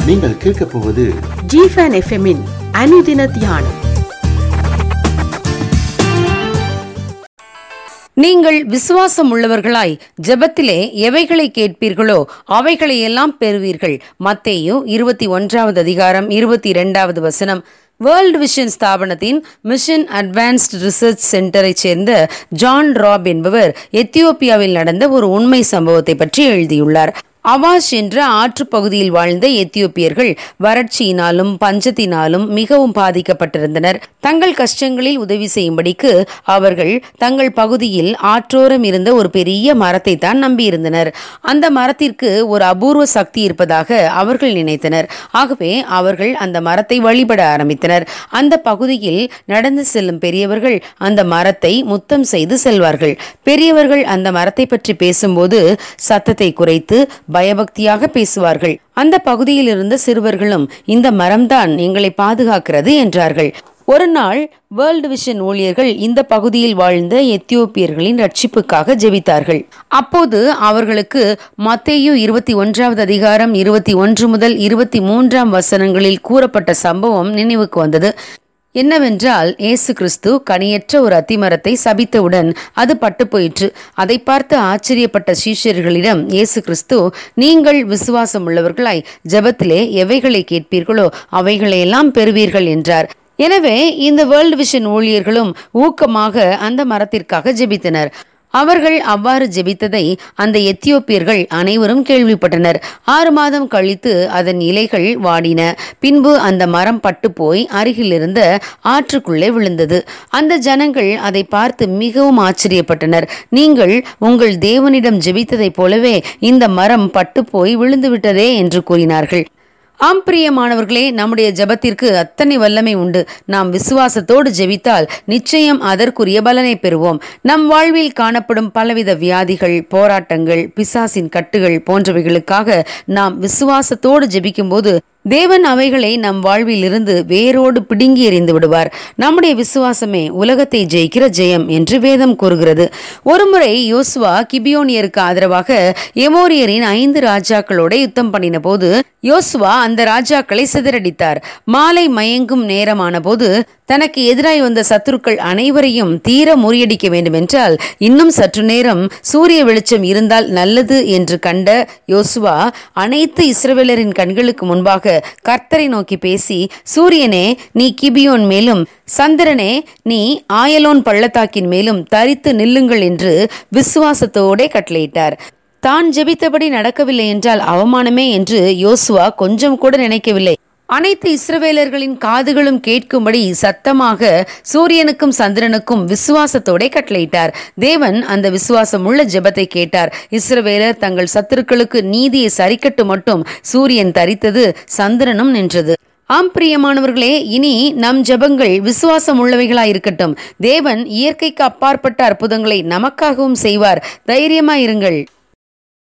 நீங்கள் கேட்கப் போவது ஜிஃபன் எஃப்எம்மின் அனுதின தியானம் நீங்கள் விசுவாசம் உள்ளவர்களாய் ஜெபத்திலே எவைகளை கேட்பீர்களோ அவைகளை எல்லாம் பெறுவீர்கள் மத்தேயு இருபத்தி ஒன்றாவது அதிகாரம் இருபத்தி இரண்டாவது வசனம் வேர்ல்ட் விஷன் ஸ்தாபனத்தின் மிஷன் அட்வான்ஸ்ட் ரிசர்ச் சென்டரை சேர்ந்த ஜான் ராப் என்பவர் எத்தியோப்பியாவில் நடந்த ஒரு உண்மை சம்பவத்தை பற்றி எழுதியுள்ளார் அவாஷ் என்ற ஆற்றுப் பகுதியில் வாழ்ந்த எத்தியோப்பியர்கள் வறட்சியினாலும் பஞ்சத்தினாலும் மிகவும் பாதிக்கப்பட்டிருந்தனர் தங்கள் கஷ்டங்களில் உதவி செய்யும்படிக்கு அவர்கள் தங்கள் பகுதியில் ஆற்றோரம் இருந்த ஒரு பெரிய மரத்தை தான் நம்பியிருந்தனர் அந்த மரத்திற்கு ஒரு அபூர்வ சக்தி இருப்பதாக அவர்கள் நினைத்தனர் ஆகவே அவர்கள் அந்த மரத்தை வழிபட ஆரம்பித்தனர் அந்த பகுதியில் நடந்து செல்லும் பெரியவர்கள் அந்த மரத்தை முத்தம் செய்து செல்வார்கள் பெரியவர்கள் அந்த மரத்தை பற்றி பேசும்போது சத்தத்தை குறைத்து பயபக்தியாக பேசுவார்கள் அந்த பகுதியில் இருந்த சிறுவர்களும் இந்த மரம்தான் எங்களை பாதுகாக்கிறது என்றார்கள் ஒரு நாள் வேர்ல்டு விஷன் ஊழியர்கள் இந்த பகுதியில் வாழ்ந்த எத்தியோப்பியர்களின் ரட்சிப்புக்காக ஜெபித்தார்கள் அப்போது அவர்களுக்கு மத்தேயு இருபத்தி ஒன்றாவது அதிகாரம் இருபத்தி ஒன்று முதல் இருபத்தி மூன்றாம் வசனங்களில் கூறப்பட்ட சம்பவம் நினைவுக்கு வந்தது என்னவென்றால் இயேசு கிறிஸ்து கனியற்ற ஒரு அத்திமரத்தை சபித்தவுடன் அது பட்டு போயிற்று அதை பார்த்து ஆச்சரியப்பட்ட சீஷர்களிடம் இயேசு கிறிஸ்து நீங்கள் விசுவாசம் உள்ளவர்களாய் ஜெபத்திலே எவைகளை கேட்பீர்களோ அவைகளையெல்லாம் பெறுவீர்கள் என்றார் எனவே இந்த வேர்ல்டு விஷன் ஊழியர்களும் ஊக்கமாக அந்த மரத்திற்காக ஜெபித்தனர் அவர்கள் அவ்வாறு ஜெபித்ததை அந்த எத்தியோப்பியர்கள் அனைவரும் கேள்விப்பட்டனர் ஆறு மாதம் கழித்து அதன் இலைகள் வாடின பின்பு அந்த மரம் பட்டு போய் அருகில் இருந்த ஆற்றுக்குள்ளே விழுந்தது அந்த ஜனங்கள் அதை பார்த்து மிகவும் ஆச்சரியப்பட்டனர் நீங்கள் உங்கள் தேவனிடம் ஜெபித்ததைப் போலவே இந்த மரம் பட்டு போய் விழுந்து விட்டதே என்று கூறினார்கள் ஆம் பிரியமானவர்களே நம்முடைய ஜெபத்திற்கு அத்தனை வல்லமை உண்டு நாம் விசுவாசத்தோடு ஜெபித்தால் நிச்சயம் அதற்குரிய பலனை பெறுவோம் நம் வாழ்வில் காணப்படும் பலவித வியாதிகள் போராட்டங்கள் பிசாசின் கட்டுகள் போன்றவைகளுக்காக நாம் விசுவாசத்தோடு ஜெபிக்கும்போது தேவன் அவைகளை நம் வாழ்வில் இருந்து வேரோடு பிடுங்கி எறிந்து விடுவார் நம்முடைய விசுவாசமே உலகத்தை ஜெயிக்கிற ஜெயம் என்று வேதம் கூறுகிறது ஒருமுறை யோசுவா கிபியோனியருக்கு ஆதரவாக எமோரியரின் ஐந்து ராஜாக்களோட யுத்தம் பண்ணின போது யோசுவா அந்த ராஜாக்களை சிதறடித்தார் மாலை மயங்கும் நேரமான போது தனக்கு எதிராய் வந்த சத்துருக்கள் அனைவரையும் தீர முறியடிக்க வேண்டுமென்றால் இன்னும் சற்று நேரம் சூரிய வெளிச்சம் இருந்தால் நல்லது என்று கண்ட யோசுவா அனைத்து இஸ்ரவேலரின் கண்களுக்கு முன்பாக கர்த்தரை நோக்கி பேசி சூரியனே நீ கிபியோன் மேலும் சந்திரனே நீ ஆயலோன் பள்ளத்தாக்கின் மேலும் தரித்து நில்லுங்கள் என்று விசுவாசத்தோடே கட்டளையிட்டார் தான் ஜெபித்தபடி நடக்கவில்லை என்றால் அவமானமே என்று யோசுவா கொஞ்சம் கூட நினைக்கவில்லை அனைத்து இஸ்ரவேலர்களின் காதுகளும் கேட்கும்படி சத்தமாக சூரியனுக்கும் சந்திரனுக்கும் விசுவாசத்தோட கட்டளையிட்டார் தேவன் அந்த விசுவாசம் உள்ள ஜெபத்தை கேட்டார் இஸ்ரவேலர் தங்கள் சத்துருக்களுக்கு நீதியை சரிக்கட்டு மட்டும் சூரியன் தரித்தது சந்திரனும் நின்றது ஆம் பிரியமானவர்களே இனி நம் ஜெபங்கள் விசுவாசம் உள்ளவைகளாய் இருக்கட்டும் தேவன் இயற்கைக்கு அப்பாற்பட்ட அற்புதங்களை நமக்காகவும் செய்வார் தைரியமாயிருங்கள்